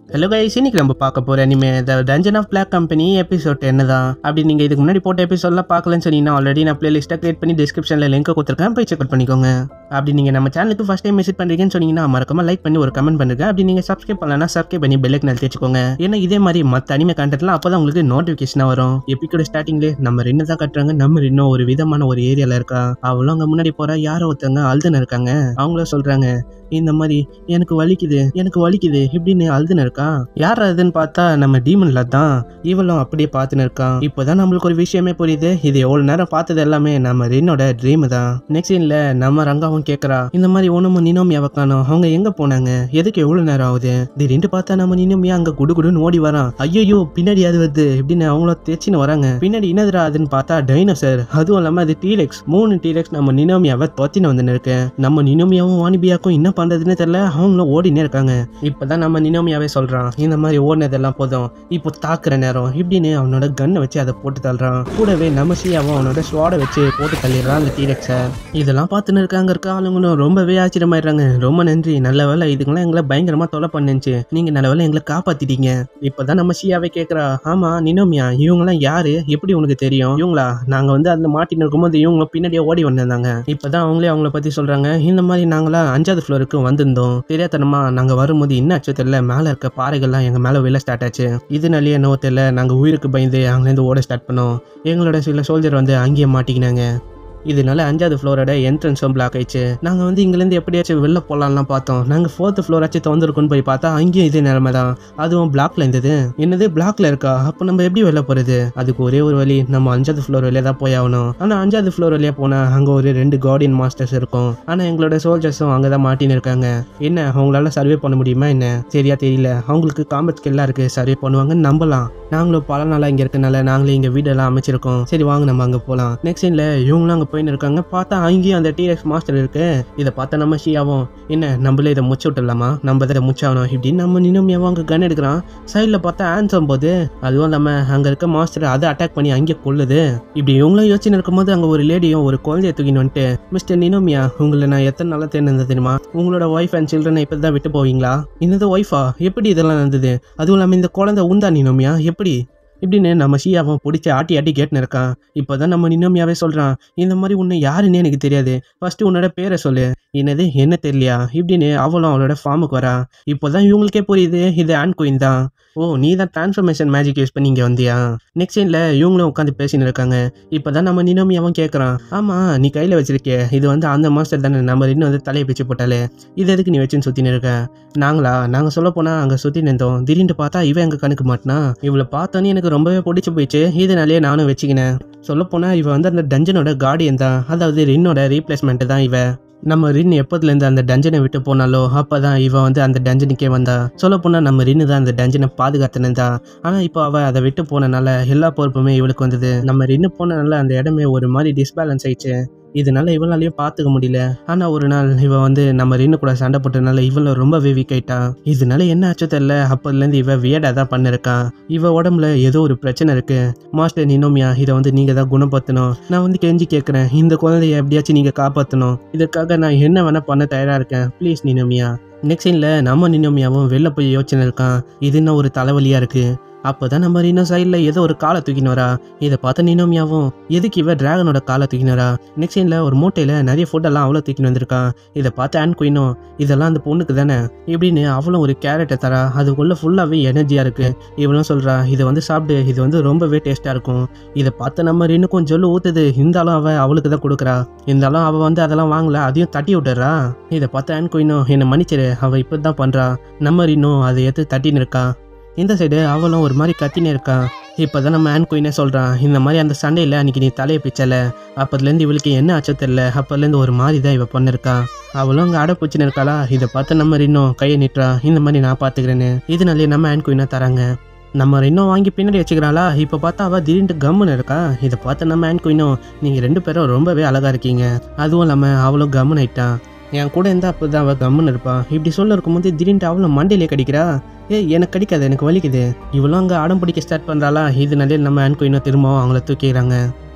hello guys இன்னைக்கு நம்ம பார்க்க போற anime the dungeon of black company episode என்னதான் அப்படி நீங்க இதுக்கு முன்னாடி போட்ட எபிசோட்லாம் பார்க்கலன்னு சொன்னீங்கன்னா ஆல்ரெடி நான் பிளேலிஸ்ட்டை கிரியேட் பண்ணி டிஸ்கிரிப்ஷன்ல லிங்க் கொடுத்துருக்கேன் போய் செக் பண்ணிக்கோங்க அப்படி நீங்க நம்ம சேனலுக்கு ஃபர்ஸ்ட் டைம் விசிட் பண்றீங்கன்னு சொன்னீங்கன்னா மறக்காம லைக் பண்ணி ஒரு கமெண்ட் பண்ணுங்க அப்படி நீங்க சப்ஸ்கிரைப் பண்ணலன்னா சப்ஸ்கிரைப் பண்ணி பெல்லுக்கு நிறுத்தி வச்சுக்கோங்க ஏன்னா இதே மாதிரி மற்ற அனிமே கண்டென்ட்லாம் அப்பதான் உங்களுக்கு நோட்டிஃபிகேஷனாக வரும் எப்பிக்கோட ஸ்டார்டிங்லேயே நம்ம ரெண்டு தான் கட்டுறாங்க நம்ம இன்னும் ஒரு விதமான ஒரு ஏரியால இருக்கா அவளும் அங்க முன்னாடி போற யாரோ ஒருத்தவங்க அழுதுன்னு இருக்காங்க அவங்களும் சொல்றாங்க இந்த மாதிரி எனக்கு வலிக்குது எனக்கு வலிக்குது இப்படின்னு அழுதுன்னு இருக்கான் யார் அதுன்னு பார்த்தா நம்ம டீமன்ல தான் இவளும் அப்படியே பார்த்துன்னு இருக்கான் இப்போதான் நம்மளுக்கு ஒரு விஷயமே புரியுது இது எவ்வளவு நேரம் பார்த்தது எல்லாமே நம்ம ரென்னோட ட்ரீம் தான் நெக்ஸ்ட் சீன்ல நம்ம ரங்காவும் கேட்கறா இந்த மாதிரி ஒண்ணும் நினோமியாவை காணோம் அவங்க எங்க போனாங்க எதுக்கு எவ்வளவு நேரம் ஆகுது திடீர்னு பார்த்தா நம்ம நினோமியா அங்க குடு குடுன்னு ஓடி வரான் ஐயோ பின்னாடி அது வருது இப்படின்னு அவங்களும் தேய்ச்சின்னு வராங்க பின்னாடி என்னதுடா அதுன்னு பார்த்தா டைனோசர் அதுவும் இல்லாம அது டீலெக்ஸ் மூணு டீலெக்ஸ் நம்ம நினோமியாவை தொத்தின்னு வந்து இருக்கு நம்ம நினோமியாவும் வாணிபியாக்கும் என்ன பண்றதுன்னு தெரியல அவங்களும் ஓடினே இருக்காங்க இப்பதான் நம்ம நினோமியாவே சொல்றான் இந்த மாதிரி ஓடினதெல்லாம் போதும் இப்போ தாக்குற நேரம் இப்படின்னு அவனோட கன்னை வச்சு அதை போட்டு தள்ளுறான் கூடவே நம்ம ஷியாவும் அவனோட ஸ்வாடை வச்சு போட்டு தள்ளிடுறான் அந்த டீலெக்ஸை இதெல்லாம் பார்த்துன்னு இருக்காங்க இருக்க ஆளுங்களும் ரொம்பவே ஆச்சரியமாயிடுறாங்க ரொம்ப நன்றி நல்ல வேலை இதுங்களாம் எங்களை பயங்கரமா தொலை பண்ணுச்சு நீங்க நல்ல வேலை எங்களை காப்பாத்திட்டீங்க இப்பதான் நம்ம ஷியாவே கேக்குறா ஆமா நினோமியா இவங்கெல்லாம் யாரு எப்படி உனக்கு தெரியும் இவங்களா நாங்க வந்து அந்த மாட்டின்னு இருக்கும்போது இவங்க பின்னாடியே ஓடி வந்திருந்தாங்க இப்பதான் அவங்களே அவங்கள பத்தி சொல்றாங்க இந்த மாதிரி நாங்களா அஞ்சாவது ஃப்ளோருக்கு வந்திருந்தோம் தெரியாதனமா நாங்க வரும்போது என்ன ஆச்சோ தெரியல மேல இருக்க பாறைகள்லாம் எங்க மேல விழ ஸ்டார்ட் ஆச்சு இதனாலேயே என்னவோ தெரியல நாங்க உயிருக்கு பயந்து அங்கேருந்து ஓட ஸ்டார்ட் பண்ணோம் எங்களோட சில சோல்ஜர் வந்து அங்கேயே மாட்டிக்கினாங்க இதனால அஞ்சாவது ஃப்ளோரோட என்ட்ரன்ஸும் பிளாக் ஆயிடுச்சு நாங்கள் வந்து இங்கேருந்து எப்படியாச்சும் வெளில போகலாம்லாம் பார்த்தோம் நாங்கள் ஃபோர்த்து ஃப்ளோராச்சும் திறந்துருக்குன்னு போய் பார்த்தா அங்கேயும் இதே நிலைமை தான் அதுவும் பிளாக்ல இருந்தது என்னது பிளாக்ல இருக்கா அப்போ நம்ம எப்படி வெளில போகிறது அதுக்கு ஒரே ஒரு வழி நம்ம அஞ்சாவது ஃப்ளோர் வழியாக தான் போய் ஆகணும் ஆனால் அஞ்சாவது ஃப்ளோர் வழியாக போனால் அங்கே ஒரு ரெண்டு கார்டியன் மாஸ்டர்ஸ் இருக்கும் ஆனால் எங்களோட சோல்ஜர்ஸும் அங்கே தான் மாட்டின்னு இருக்காங்க என்ன அவங்களால சர்வே பண்ண முடியுமா என்ன சரியா தெரியல அவங்களுக்கு காம்பட் ஸ்கில்லாக இருக்குது சர்வே பண்ணுவாங்கன்னு நம்பலாம் நாங்களும் பல நாளாக இங்கே இருக்கனால நாங்களே இங்கே வீடெல்லாம் அமைச்சிருக்கோம் சரி வாங்க நம்ம அங்கே போகலாம் நெக்ஸ்ட் சீனில் இவங்களும் அங்கே போயின்னு இருக்காங்க பார்த்தா அங்கேயும் அந்த டிஎக்ஸ் மாஸ்டர் இருக்கு இதை பார்த்தா நம்ம ஷியாவும் என்ன நம்மளே இதை முச்சு விட்டுலாமா நம்ம இதை முச்சாகணும் இப்படின்னு நம்ம நினமியாவும் அங்கே கன் எடுக்கிறான் சைடில் பார்த்தா ஆன்சம் போது அதுவும் இல்லாமல் அங்கே இருக்க மாஸ்டர் அதை அட்டாக் பண்ணி அங்கே கொள்ளுது இப்படி இவங்களும் யோசனை இருக்கும்போது அங்கே ஒரு லேடியும் ஒரு குழந்தைய தூக்கின்னு வந்துட்டு மிஸ்டர் நினோமியா உங்களை நான் எத்தனை நாளாக தேர்ந்தது தெரியுமா உங்களோட ஒய்ஃப் அண்ட் சில்ட்ரனை இப்போ தான் விட்டு போவீங்களா என்னது ஒய்ஃபா எப்படி இதெல்லாம் நடந்தது அதுவும் இல்லாமல் இந்த குழந்தை உந்தா நினோமியா எப்படி இப்படின்னு நம்ம ஷியாவும் பிடிச்சி ஆட்டி ஆட்டி கேட்டுன்னு இருக்கான் இப்போதான் நம்ம நினோமியாவே சொல்கிறான் இந்த மாதிரி உன்னை யாருன்னு எனக்கு தெரியாது ஃபர்ஸ்ட் உன்னோட பேரை சொல்லு என்னது என்ன தெரியலையா இப்படின்னு அவளும் அவளோட ஃபார்முக்கு வரா இப்போதான் இவங்களுக்கே புரியுது இது ஆன் குயின் தான் ஓ நீ தான் டிரான்ஸ்ஃபர்மேஷன் மேஜிக் யூஸ் பண்ணி இங்கே வந்தியா நெக்ஸ்ட் சீனில் இவங்களும் உட்காந்து பேசின்னு இருக்காங்க இப்போ தான் நம்ம நினோமியாவும் கேட்குறான் ஆமாம் நீ கையில் வச்சிருக்கே இது வந்து அந்த மாஸ்டர் தானே நம்ம இன்னும் வந்து தலையை பிச்சு போட்டாலே இது எதுக்கு நீ வச்சுன்னு சுற்றின்னு இருக்க நாங்களா நாங்கள் சொல்ல போனால் அங்கே சுற்றி நின்றோம் திடீர்னு பார்த்தா இவன் எங்கள் கணக்கு மாட்டினா இவளை பார்த்தோன்னே எனக்கு ரொம்பவே பிடிச்சி போயிடுச்சு இதனாலேயே நானும் வச்சுக்கினேன் சொல்லப்போனால் இவ வந்து அந்த டஞ்சனோட கார்டியன் தான் அதாவது ரின்னோட ரீப்ளேஸ்மெண்ட் தான் இவ நம்ம ரின் எப்போதுலேருந்து அந்த டஞ்சனை விட்டு போனாலோ அப்போ தான் இவன் வந்து அந்த டஞ்சனுக்கே வந்தா சொல்ல போனால் நம்ம ரின்னு தான் அந்த டஞ்சனை பாதுகாத்துனதா ஆனால் இப்போ அவள் அதை விட்டு போனனால எல்லா பொறுப்புமே இவளுக்கு வந்தது நம்ம ரின்னு போனனால அந்த இடமே ஒரு மாதிரி டிஸ்பேலன்ஸ் ஆயிடுச்சு இதனால இவளாலையும் பார்த்துக்க முடியல ஆனால் ஒரு நாள் இவ வந்து நம்ம ரின்னு கூட சண்டை போட்டனால இவள ரொம்பவே வீக் ஆயிட்டா இதனால என்ன ஆச்சோ தெரியல அப்போதுலேருந்து இவ வியடாக தான் பண்ணிருக்கான் இவ உடம்புல ஏதோ ஒரு பிரச்சனை இருக்கு மாஸ்டர் நினோமியா இதை வந்து நீங்கள் தான் குணப்படுத்தணும் நான் வந்து கெஞ்சி கேட்குறேன் இந்த குழந்தைய எப்படியாச்சும் நீங்கள் காப்பாற்றணும் இதற்காக நான் என்ன வேணால் பண்ண தயாராக இருக்கேன் ப்ளீஸ் நினோமியா நெக்ஸ்ட் சீனில் நம்ம நினோமியாவும் வெளில போய் யோசனை இருக்கான் இது என்ன ஒரு தலைவலியாக இருக்குது அப்போதான் நம்ம இன்னும் சைடில் ஏதோ ஒரு காலை தூக்கின்னு வரா இதை பார்த்த நினோமியாவும் எதுக்கு இவ டிராகனோட காலை தூக்கின்னு வரா நெக்ஸ்ட் சீனில் ஒரு மூட்டையில் நிறைய ஃபுட்டெல்லாம் அவ்வளோ தூக்கின்னு வந்திருக்கான் இதை பார்த்து ஆன் குயினும் இதெல்லாம் அந்த பொண்ணுக்கு தானே இப்படின்னு அவளும் ஒரு கேரட்டை தரா அதுக்குள்ளே ஃபுல்லாகவே எனர்ஜியாக இருக்குது இவளும் சொல்கிறா இதை வந்து சாப்பிடு இது வந்து ரொம்பவே டேஸ்ட்டாக இருக்கும் இதை பார்த்து நம்ம இன்னும் ஜொல்லு ஊற்றுது இருந்தாலும் அவள் அவளுக்கு தான் கொடுக்குறா இருந்தாலும் அவள் வந்து அதெல்லாம் வாங்கல அதையும் தட்டி விட்டுறா இதை பார்த்து ஆன் குயினும் என்னை மன்னிச்சிரு அவள் இப்போ தான் பண்ணுறா நம்ம இன்னும் அதை எடுத்து தட்டின்னு இருக்கா இந்த சைடு அவளும் ஒரு மாதிரி கத்தினே இருக்கான் இப்போ தான் நம்ம ஆன் குயினே சொல்கிறான் இந்த மாதிரி அந்த சண்டையில் அன்றைக்கி நீ தலையை பிச்சல அப்போதுலேருந்து இவளுக்கு என்ன ஆச்சோ தெரில அப்போதுலேருந்து ஒரு மாதிரி தான் இவ பண்ணிருக்கா அவளும் அங்கே அடை பிடிச்சின்னு இருக்காளா இதை பார்த்து நம்ம இன்னும் கையை நிட்டுறா இந்த மாதிரி நான் பார்த்துக்கிறேன்னு இதனாலே நம்ம ஆன் குயினாக தராங்க நம்ம இன்னும் வாங்கி பின்னாடி வச்சுக்கிறாளா இப்போ பார்த்தா அவள் திடீர்னு கம்முன்னு இருக்கா இதை பார்த்து நம்ம ஆன் குயினும் நீங்கள் ரெண்டு பேரும் ரொம்பவே அழகாக இருக்கீங்க அதுவும் இல்லாமல் அவளும் கம்முன்னு ஆயிட்டான் என் கூட இருந்தால் அப்போ தான் அவள் கம்முன்னு இருப்பான் இப்படி சொல்ல இருக்கும்போது திடீர்னு அவளும் மண்டையிலே கடிக்கிறா ஏய் எனக்கு கடிக்காது எனக்கு வலிக்குது இவளும் அங்கே அடம் பிடிக்க ஸ்டார்ட் பண்ணுறாளா இதனாலே நம்ம ஆன் குயினும் திரும்பவும் அவங்கள தூக்கிக்கிறாங்க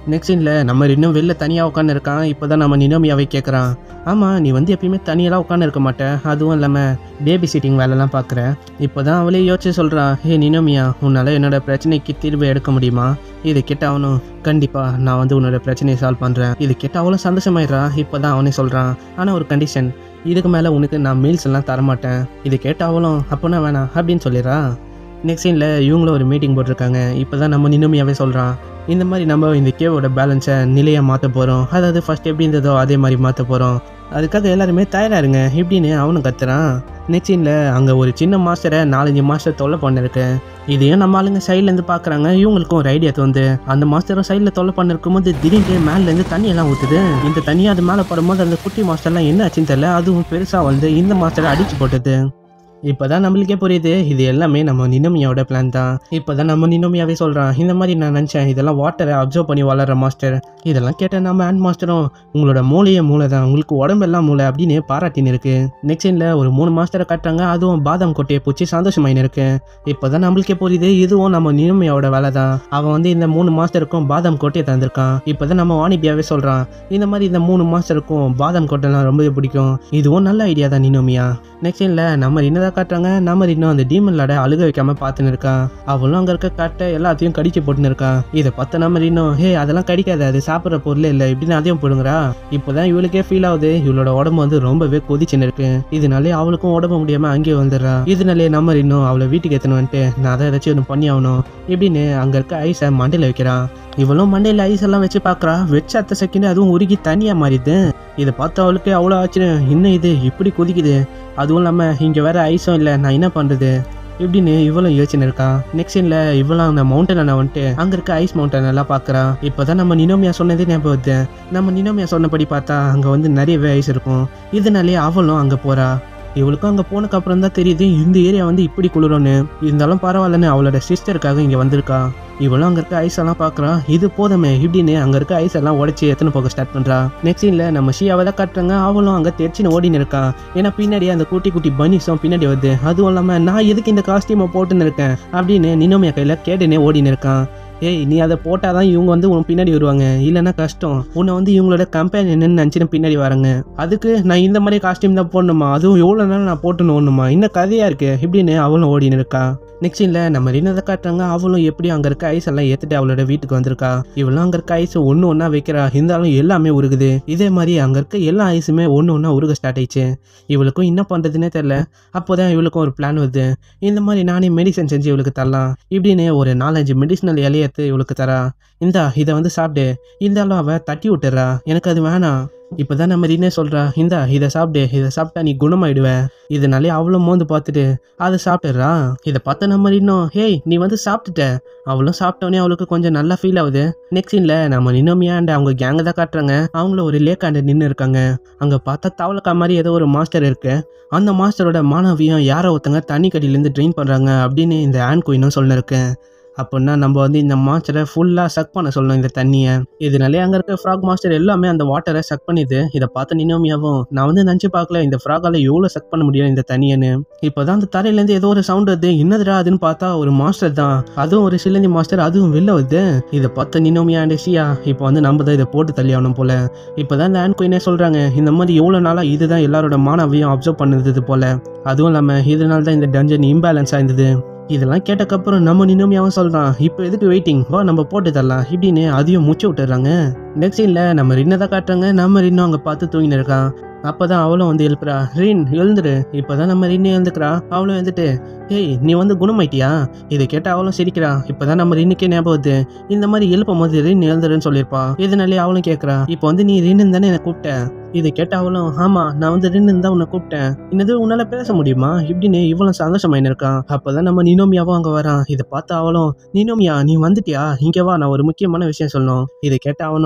நெக்ஸ்ட் சீனில் நம்ம இன்னும் வெளில தனியாக உட்காந்து இருக்கான் இப்போ தான் நம்ம நினோமியாவை கேட்குறான் ஆமாம் நீ வந்து எப்பயுமே தனியெல்லாம் உட்காந்து இருக்க மாட்டே அதுவும் இல்லாமல் பேபி சிட்டிங் வேலைலாம் பார்க்குற இப்போ தான் அவளே யோசிச்சு சொல்கிறான் ஹே நினோமியா உன்னால் என்னோட பிரச்சனைக்கு தீர்வு எடுக்க முடியுமா இது கேட்ட அவனும் கண்டிப்பாக நான் வந்து உன்னோட பிரச்சனையை சால்வ் பண்ணுறேன் இது கேட்ட அவளும் சந்தோஷமாயிடுறா இப்போ தான் அவனே சொல்கிறான் ஆனால் ஒரு கண்டிஷன் இதுக்கு மேலே உனக்கு நான் மீல்ஸ் எல்லாம் தரமாட்டேன் இது கேட்ட அவளும் அப்போனா வேணாம் அப்படின்னு சொல்லிடுறா நெக்ஸ்ட் சீனில் இவங்களும் ஒரு மீட்டிங் போட்டிருக்காங்க இப்போ தான் நம்ம நினுமையாவே சொல்கிறான் இந்த மாதிரி நம்ம இந்த கேவோட பேலன்ஸை நிலையாக மாற்ற போகிறோம் அதாவது ஃபர்ஸ்ட் எப்படி இருந்ததோ அதே மாதிரி மாற்ற போகிறோம் அதுக்காக எல்லாருமே தயாராருங்க இப்படின்னு அவனும் கத்துறான் நெக்ஸ்ட் சீனில் அங்கே ஒரு சின்ன மாஸ்டரை நாலஞ்சு மாஸ்டர் தொல்லை பண்ணிருக்கு இதையும் நம்ம ஆளுங்க சைட்லேருந்து பார்க்குறாங்க இவங்களுக்கும் ஒரு ஐடியா தோணுது அந்த மாஸ்டரும் சைடில் தொல்லை பண்ணிருக்கும் போது திடீர்னு மேலேருந்து தண்ணி எல்லாம் ஊற்றுது இந்த தண்ணி அது மேலே படும்போது அந்த குட்டி மாஸ்டர்லாம் என்ன ஆச்சுன்னு தெரியல அதுவும் பெருசாக வந்து இந்த மாஸ்டரை அடிச்சு போட்டது இப்போதான் நம்மளுக்கே புரியுது இது எல்லாமே நம்ம நினோமியாவோட பிளான் தான் இப்போதான் நம்ம நினோமியாவே சொல்கிறான் இந்த மாதிரி நான் நினச்சேன் இதெல்லாம் வாட்டரை அப்சர்வ் பண்ணி வளர்ற மாஸ்டர் இதெல்லாம் கேட்ட நம்ம ஹேண்ட் மாஸ்டரும் உங்களோட மூளையே மூளை தான் உங்களுக்கு உடம்பெல்லாம் மூளை அப்படின்னு பாராட்டின்னு இருக்கு நெக்ஸ்ட் சீனில் ஒரு மூணு மாஸ்டரை கட்டுறாங்க அதுவும் பாதாம் கொட்டையை பூச்சி சந்தோஷமாயின்னு இருக்கு இப்போதான் நம்மளுக்கே புரியுது இதுவும் நம்ம நினோமியாவோட வேலை தான் அவன் வந்து இந்த மூணு மாஸ்டருக்கும் பாதாம் கொட்டையை தந்திருக்கான் இப்போதான் நம்ம வாணிபியாவே சொல்கிறான் இந்த மாதிரி இந்த மூணு மாஸ்டருக்கும் பாதாம் கொட்டைலாம் ரொம்பவே பிடிக்கும் இதுவும் நல்ல ஐடியா தான் நினோமியா நெக்ஸ்ட் சீனில் நம்ம என்னதான் காட்டுறாங்க நம்ம இன்னும் அந்த டீமன் லாட அழுக வைக்காம பார்த்துன்னு இருக்கான் அவளும் அங்கே இருக்க கட்டை எல்லாத்தையும் கடிச்சு போட்டுன்னு இருக்கான் இதை பார்த்த நம்ம இன்னும் ஹே அதெல்லாம் கடிக்காது அது சாப்பிட்ற பொருளே இல்லை இப்படின்னு அதையும் போடுங்கிறா இப்போதான் இவளுக்கே ஃபீல் ஆகுது இவளோட உடம்பு வந்து ரொம்பவே கொதிச்சுன்னு இருக்கு இதனாலே அவளுக்கும் உடம்பு முடியாம அங்கேயே வந்துடுறா இதனாலே நம்ம இன்னும் அவளை வீட்டுக்கு எத்தனை வந்துட்டு நான் அதை ஏதாச்சும் ஒன்று பண்ணி ஆகணும் இப்படின்னு அங்கே இருக்க ஐஸை மண்டையில் வைக்கிறான் இவளும் மண்டையில் ஐஸ் எல்லாம் வச்சு பார்க்குறா வச்ச அத்த செகண்ட் அதுவும் உருகி தனியாக மாறிடுது இதை பார்த்து அவளுக்கு அவ்வளோ ஆச்சரியம் இன்னும் இது இப்படி கொதிக்குது அதுவும் இல்லாமல் இங்கே வேற ஐஸும் இல்லை நான் என்ன பண்ணுறது இப்படின்னு இவளும் யோசனை இருக்கா நெக்ஸ்ட் சீனில் இவளும் அந்த மவுண்டன் நான் வந்துட்டு அங்கே இருக்க ஐஸ் மவுண்டன் எல்லாம் பார்க்குறா இப்போ தான் நம்ம நினோமியா சொன்னதே ஞாபகம் வருது நம்ம நினோமியா சொன்னபடி பார்த்தா அங்கே வந்து நிறையவே ஐஸ் இருக்கும் இதனாலே அவளும் அங்கே போகிறா இவளுக்கும் அங்கே போனதுக்கு அப்புறம் தான் தெரியுது இந்த ஏரியா வந்து இப்படி குளிரும்னு இருந்தாலும் பரவாயில்லன்னு அவளோட சிஸ்டருக்காக இங்கே வந்திருக்கா இவளும் அங்கே இருக்க ஐஸ் எல்லாம் பார்க்குறா இது போதுமே இப்படின்னு அங்கே இருக்க ஐஸ் எல்லாம் உடச்சி எத்தனை போக ஸ்டார்ட் பண்ணுறா நெக்ஸ்ட் சீனில் நம்ம ஷியாவை தான் காட்டுறாங்க அவளும் அங்கே தெரிச்சுன்னு ஓடின்னு இருக்கா ஏன்னா பின்னாடி அந்த குட்டி குட்டி பனிஸும் பின்னாடி வருது அதுவும் இல்லாமல் நான் எதுக்கு இந்த காஸ்டியூமை போட்டுன்னு இருக்கேன் அப்படின்னு நினோமியா கையில் கேட்டுனே ஓடின்னு இருக்கான் ஏய் நீ அதை போட்டால் தான் இவங்க வந்து உன் பின்னாடி வருவாங்க இல்லைன்னா கஷ்டம் உன்னை வந்து இவங்களோட கம்பெனி என்னன்னு நினச்சிட்டு பின்னாடி வராங்க அதுக்கு நான் இந்த மாதிரி காஸ்டியூம் தான் போடணுமா அதுவும் எவ்வளோ நாள் நான் போட்டுன்னு ஓடணுமா இன்னும் கதையாக இருக்கு இப்படின்னு அவளும் ஓடின்னு இருக்கா நெக்ஸ்ட் இல்லை நம்ம ரினதை காட்டுறாங்க அவளும் எப்படி அங்கே இருக்க ஐஸ் எல்லாம் ஏற்றுட்டு அவளோட வீட்டுக்கு வந்திருக்கா இவளும் அங்கே இருக்க ஐஸ் ஒன்று ஒன்றா வைக்கிறா இருந்தாலும் எல்லாமே உருகுது இதே மாதிரி அங்கே இருக்க எல்லா ஐஸுமே ஒன்று ஒன்றா உருக ஸ்டார்ட் ஆயிடுச்சு இவளுக்கும் என்ன பண்ணுறதுனே தெரில அப்போதான் இவளுக்கும் ஒரு பிளான் வருது இந்த மாதிரி நானே மெடிசன் செஞ்சு இவளுக்கு தரலாம் இப்படின்னு ஒரு நாலஞ்சு மெடிசனல் இலையை எடுத்து இவளுக்கு தரா இந்தா இதை வந்து சாப்பிடு இருந்தாலும் அவள் தட்டி விட்டுறா எனக்கு அது வேணாம் இப்போதான் நம்ம ரீனே சொல்கிறா இந்தா இதை சாப்பிடு இதை சாப்பிட்டா நீ குணமாயிடுவ இதனாலே அவளும் மோந்து பார்த்துட்டு அதை சாப்பிட்டுறா இதை பார்த்த நம்ம இன்னும் ஹேய் நீ வந்து சாப்பிட்டுட்ட அவளும் சாப்பிட்டோன்னே அவளுக்கு கொஞ்சம் நல்லா ஃபீல் ஆகுது நெக்ஸ்ட் சீனில் நம்ம நினோமியா அண்ட் அவங்க கேங்கை தான் காட்டுறாங்க அவங்கள ஒரு லேக்காண்டு நின்று இருக்காங்க அங்கே பார்த்தா தவளக்கா மாதிரி ஏதோ ஒரு மாஸ்டர் இருக்கு அந்த மாஸ்டரோட மாணவியும் யாரோ ஒருத்தங்க தண்ணி கடியிலேருந்து ட்ரெயின் பண்ணுறாங்க அப்படின்னு இந்த ஆன் குயினும் சொல்லிருக்கேன் அப்படின்னா நம்ம வந்து இந்த மாஸ்டரை ஃபுல்லாக சக் பண்ண சொல்லணும் இந்த தண்ணியை இதனாலே அங்கே இருக்க ஃப்ராக் மாஸ்டர் எல்லாமே அந்த வாட்டரை சக் பண்ணிது இதை பார்த்த நினோமியாவும் நான் வந்து நினச்சி பார்க்கல இந்த ஃப்ராகால் எவ்வளோ சக் பண்ண முடியும் இந்த தண்ணியன்னு இப்போ தான் அந்த தரையிலேருந்து ஏதோ ஒரு சவுண்ட் வருது என்னதுடா அதுன்னு பார்த்தா ஒரு மாஸ்டர் தான் அதுவும் ஒரு சிலந்தி மாஸ்டர் அதுவும் வெளில வருது இதை பார்த்த நினோமியா அண்ட் ஷியா இப்போ வந்து நம்ம தான் இதை போட்டு தள்ளி ஆகணும் போல இப்போ தான் இந்த ஆன் குயினே சொல்கிறாங்க இந்த மாதிரி எவ்வளோ நாளாக இதுதான் எல்லாரோட மாணவியும் அப்சர்வ் பண்ணுது போல அதுவும் இல்லாமல் இதனால தான் இந்த டஞ்சன் இம்பேலன்ஸாக இருந்தது இதெல்லாம் கேட்டக்கப்புறம் நம்ம நினோமியாவும் சொல்கிறான் இப்போ எதுக்கு வெயிட்டிங் வா நம்ம போட்டு தரலாம் இப்படின்னு அதையும் முச்சு விட்டுறாங்க நெக்ஸ்ட் சீனில் நம்ம ரின்னை தான் காட்டுறாங்க நம்ம ரின்னும் அங்கே பார்த்து தூங்கின்னு இருக்கான் அப்போ தான் அவளும் வந்து எழுப்புறா ரின் எழுந்துரு இப்போ தான் நம்ம ரின்னு எழுந்துக்கிறா அவளும் எழுந்துட்டு ஏய் நீ வந்து குணமாயிட்டியா இதை கேட்ட அவளும் சிரிக்கிறா இப்போ தான் நம்ம ரின்னுக்கே ஞாபகம் வருது இந்த மாதிரி எழுப்பும் போது ரின் எழுந்துருன்னு சொல்லியிருப்பா இதனாலே அவளும் கேட்குறா இப்போ வந்து நீ ரின்னு தானே என்னை கூப்பிட்ட இதை கேட்ட அவளும் ஆமா நான் வந்து ரின்னு தான் உன்னை கூப்பிட்டேன் என்னது உன்னால பேச முடியுமா இப்படின்னு இவளும் சந்தோஷமாயின்னு இருக்கான் அப்பதான் நம்ம நினோமியாவும் அங்க வரான் இதை பார்த்து அவளும் நினோமியா நீ வந்துட்டியா இங்க வா நான் ஒரு முக்கியமான விஷயம் சொல்லணும் இதை கேட்ட அவனும்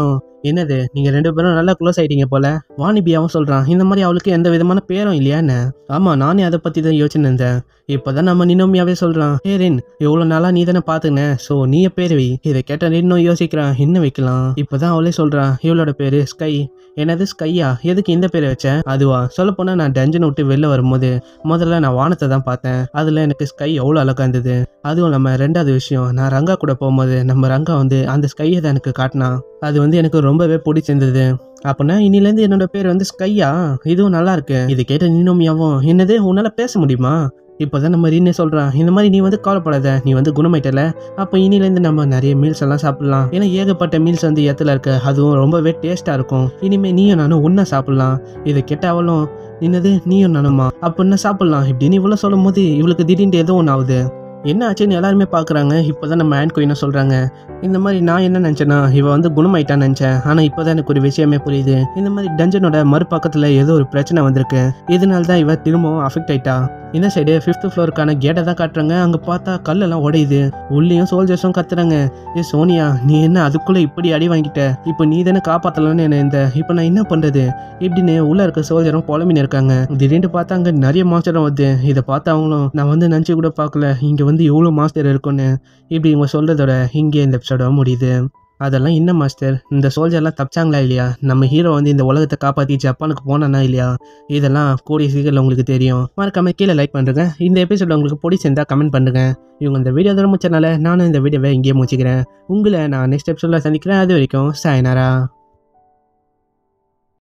என்னது நீங்க ரெண்டு பேரும் நல்லா க்ளோஸ் ஆயிட்டீங்க போல வாணிபியாவும் சொல்றான் இந்த மாதிரி அவளுக்கு எந்த விதமான பேரும் இல்லையான்னு ஆமா நானே அதை பத்தி தான் யோசிச்சு இருந்தேன் இப்போதான் நம்ம நினோமியாவே சொல்றான் ஏ ரின் இவ்வளோ நாளா நீ தானே பாத்துக்கின ஸோ நீயே பேர் வை இதை கேட்ட இன்னும் யோசிக்கிறான் என்ன வைக்கலாம் இப்போதான் அவளே சொல்றான் இவளோட பேரு ஸ்கை என்னது ஸ்கையா எதுக்கு இந்த பேரை வச்சேன் அதுவா சொல்ல போனா நான் டஞ்சன் விட்டு வெளில வரும்போது முதல்ல நான் வானத்தை தான் பார்த்தேன் அதுல எனக்கு ஸ்கை எவ்வளோ அழகா இருந்தது அதுவும் நம்ம ரெண்டாவது விஷயம் நான் ரங்கா கூட போகும்போது நம்ம ரங்கா வந்து அந்த ஸ்கையை தான் எனக்கு காட்டினான் அது வந்து எனக்கு ரொம்பவே பிடிச்சிருந்தது அப்படின்னா இன்னிலேருந்து என்னோட பேர் வந்து ஸ்கையா இதுவும் நல்லா இருக்கு இது கேட்ட நீனோமியாவும் என்னது உன்னால பேச முடியுமா இப்போதான் நம்ம ரீனே சொல்றான் இந்த மாதிரி நீ வந்து கவலைப்படாத நீ வந்து குணமாயிட்டல அப்போ இனிலேருந்து நம்ம நிறைய மீல்ஸ் எல்லாம் சாப்பிடலாம் ஏன்னா ஏகப்பட்ட மீல்ஸ் வந்து ஏத்துல இருக்கு அதுவும் ரொம்பவே டேஸ்டா இருக்கும் இனிமே நீயும் நானும் ஒன்றா சாப்பிடலாம் இதை கேட்ட அவளும் என்னது நீயும் நானுமா அப்படின்னா சாப்பிடலாம் இப்படின்னு இவ்வளோ சொல்லும் போது இவளுக்கு திடீர்னு ஏதோ ஒன்று ஆகுது என்ன ஆச்சுன்னு எல்லாருமே பார்க்குறாங்க இப்போதான் நம்ம ஆண்ட் கோயினை சொல்கிறாங்க இந்த மாதிரி நான் என்ன நினச்சேன்னா இவ வந்து குணமாயிட்டான்னு நினச்சேன் ஆனால் இப்போதான் எனக்கு ஒரு விஷயமே புரியுது இந்த மாதிரி டஞ்சனோட மறுபக்கத்தில் ஏதோ ஒரு பிரச்சனை வந்திருக்கு இதனால தான் இவ திரும்பவும் அஃபெக்ட் ஆயிட்டா இந்த சைடு ஃபிஃப்த் ஃப்ளோருக்கான கேட்டை தான் காட்டுறாங்க அங்கே பார்த்தா கல்லெல்லாம் உடையுது உள்ளேயும் சோல்ஜர்ஸும் கத்துறாங்க ஏ சோனியா நீ என்ன அதுக்குள்ளே இப்படி அடி வாங்கிட்ட இப்போ நீ தானே காப்பாற்றலான்னு என்ன இந்த இப்போ நான் என்ன பண்ணுறது இப்படின்னு உள்ள இருக்க சோல்ஜரும் புலம்பின்னு இருக்காங்க திடீர்னு பார்த்தா அங்கே நிறைய மாஸ்டரும் வருது இதை பார்த்து அவங்களும் நான் வந்து நினச்சி கூட பார்க்கல இங்கே வந்து இவ்வளோ மாஸ்டர் இருக்குன்னு இப்படி இவங்க சொல்கிறதோட இங்கே இந்த எபிசோட முடியுது அதெல்லாம் என்ன மாஸ்டர் இந்த சோல்ஜர்லாம் தப்பிச்சாங்களா இல்லையா நம்ம ஹீரோ வந்து இந்த உலகத்தை காப்பாற்றி ஜப்பானுக்கு போனானா இல்லையா இதெல்லாம் கூடிய சீக்கிரம் உங்களுக்கு தெரியும் மறக்காம கீழே லைக் பண்ணுறேங்க இந்த எபிசோட உங்களுக்கு பிடிச்சிருந்தா கமெண்ட் பண்ணுங்க இவங்க இந்த வீடியோ தர முடிச்சனால நானும் இந்த வீடியோவை இங்கேயே முடிச்சுக்கிறேன் உங்களை நான் நெக்ஸ்ட் எபிசோடில் சந்திக்கிறேன் அது வரைக்கும் சாயனாரா